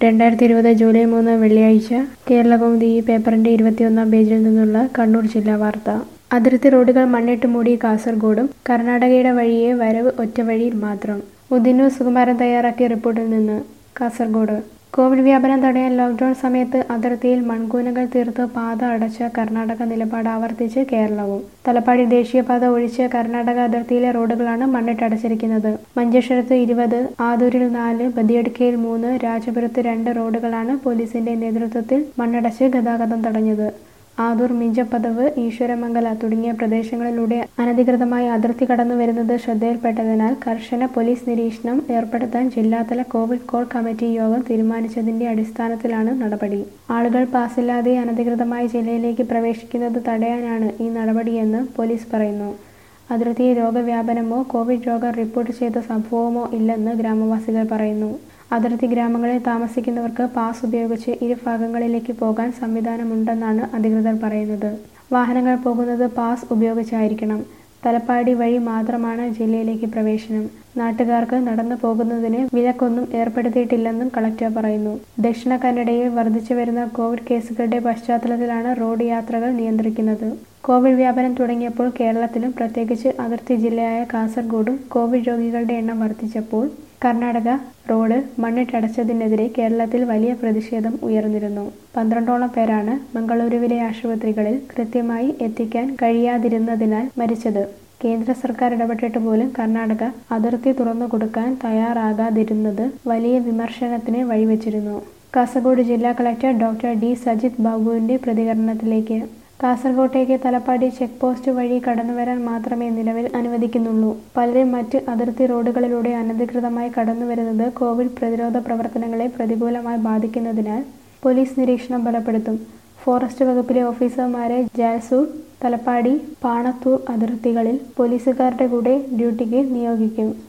രണ്ടായിരത്തി ഇരുപത് ജൂലൈ മൂന്ന് വെള്ളിയാഴ്ച കേരളകൗമുദി ഈ പേപ്പറിന്റെ ഇരുപത്തിയൊന്നാം പേജിൽ നിന്നുള്ള കണ്ണൂർ ജില്ലാ വാർത്ത അതിർത്തി റോഡുകൾ മണ്ണിട്ട് മൂടി കാസർഗോഡും കർണാടകയുടെ വഴിയെ വരവ് ഒറ്റ വഴിയിൽ മാത്രം ഉദിനു സുകുമാരൻ തയ്യാറാക്കിയ റിപ്പോർട്ടിൽ നിന്ന് കാസർഗോഡ് കോവിഡ് വ്യാപനം തടയാൻ ലോക്ഡൌൺ സമയത്ത് അതിർത്തിയിൽ മൺകൂനകൾ തീർത്ത് പാത അടച്ച കർണാടക നിലപാട് ആവർത്തിച്ച് കേരളവും തലപ്പാടി ദേശീയപാത ഒഴിച്ച് കർണാടക അതിർത്തിയിലെ റോഡുകളാണ് മണ്ണിട്ടടച്ചിരിക്കുന്നത് മഞ്ചേശ്വരത്ത് ഇരുപത് ആദൂരിൽ നാല് ബദിയടുക്കയിൽ മൂന്ന് രാജപുരത്ത് രണ്ട് റോഡുകളാണ് പോലീസിന്റെ നേതൃത്വത്തിൽ മണ്ണടച്ച് ഗതാഗതം തടഞ്ഞത് ആദൂർ മിഞ്ചപ്പതവ് ഈശ്വരമംഗല തുടങ്ങിയ പ്രദേശങ്ങളിലൂടെ അനധികൃതമായി അതിർത്തി കടന്നു വരുന്നത് ശ്രദ്ധയിൽപ്പെട്ടതിനാൽ കർശന പോലീസ് നിരീക്ഷണം ഏർപ്പെടുത്താൻ ജില്ലാതല കോവിഡ് കോർ കമ്മിറ്റി യോഗം തീരുമാനിച്ചതിന്റെ അടിസ്ഥാനത്തിലാണ് നടപടി ആളുകൾ പാസില്ലാതെ അനധികൃതമായി ജില്ലയിലേക്ക് പ്രവേശിക്കുന്നത് തടയാനാണ് ഈ നടപടിയെന്ന് പോലീസ് പറയുന്നു അതിർത്തിയിൽ രോഗവ്യാപനമോ കോവിഡ് രോഗം റിപ്പോർട്ട് ചെയ്ത സംഭവമോ ഇല്ലെന്ന് ഗ്രാമവാസികൾ പറയുന്നു അതിർത്തി ഗ്രാമങ്ങളിൽ താമസിക്കുന്നവർക്ക് പാസ് ഉപയോഗിച്ച് ഇരുഭാഗങ്ങളിലേക്ക് പോകാൻ സംവിധാനമുണ്ടെന്നാണ് അധികൃതർ പറയുന്നത് വാഹനങ്ങൾ പോകുന്നത് പാസ് ഉപയോഗിച്ചായിരിക്കണം തലപ്പാടി വഴി മാത്രമാണ് ജില്ലയിലേക്ക് പ്രവേശനം നാട്ടുകാർക്ക് നടന്നു പോകുന്നതിന് വിലക്കൊന്നും ഏർപ്പെടുത്തിയിട്ടില്ലെന്നും കളക്ടർ പറയുന്നു ദക്ഷിണ കന്നഡയിൽ വർദ്ധിച്ചു വരുന്ന കോവിഡ് കേസുകളുടെ പശ്ചാത്തലത്തിലാണ് റോഡ് യാത്രകൾ നിയന്ത്രിക്കുന്നത് കോവിഡ് വ്യാപനം തുടങ്ങിയപ്പോൾ കേരളത്തിലും പ്രത്യേകിച്ച് അതിർത്തി ജില്ലയായ കാസർഗോഡും കോവിഡ് രോഗികളുടെ എണ്ണം വർദ്ധിച്ചപ്പോൾ കർണാടക റോഡ് മണ്ണിട്ടടച്ചതിനെതിരെ കേരളത്തിൽ വലിയ പ്രതിഷേധം ഉയർന്നിരുന്നു പന്ത്രണ്ടോളം പേരാണ് മംഗളൂരുവിലെ ആശുപത്രികളിൽ കൃത്യമായി എത്തിക്കാൻ കഴിയാതിരുന്നതിനാൽ മരിച്ചത് കേന്ദ്ര സർക്കാർ ഇടപെട്ടിട്ട് പോലും കർണാടക അതിർത്തി തുറന്നു കൊടുക്കാൻ തയ്യാറാകാതിരുന്നത് വലിയ വിമർശനത്തിന് വഴിവെച്ചിരുന്നു കാസർഗോഡ് ജില്ലാ കളക്ടർ ഡോക്ടർ ഡി സജിത് ബാബുവിന്റെ പ്രതികരണത്തിലേക്ക് കാസർഗോട്ടേക്ക് തലപ്പാടി ചെക്ക് പോസ്റ്റ് വഴി കടന്നുവരാൻ മാത്രമേ നിലവിൽ അനുവദിക്കുന്നുള്ളൂ പലരും മറ്റ് അതിർത്തി റോഡുകളിലൂടെ അനധികൃതമായി കടന്നുവരുന്നത് കോവിഡ് പ്രതിരോധ പ്രവർത്തനങ്ങളെ പ്രതികൂലമായി ബാധിക്കുന്നതിനാൽ പോലീസ് നിരീക്ഷണം ബലപ്പെടുത്തും ഫോറസ്റ്റ് വകുപ്പിലെ ഓഫീസർമാരെ ജാൽസൂർ തലപ്പാടി പാണത്തൂർ അതിർത്തികളിൽ പോലീസുകാരുടെ കൂടെ ഡ്യൂട്ടിക്ക് നിയോഗിക്കും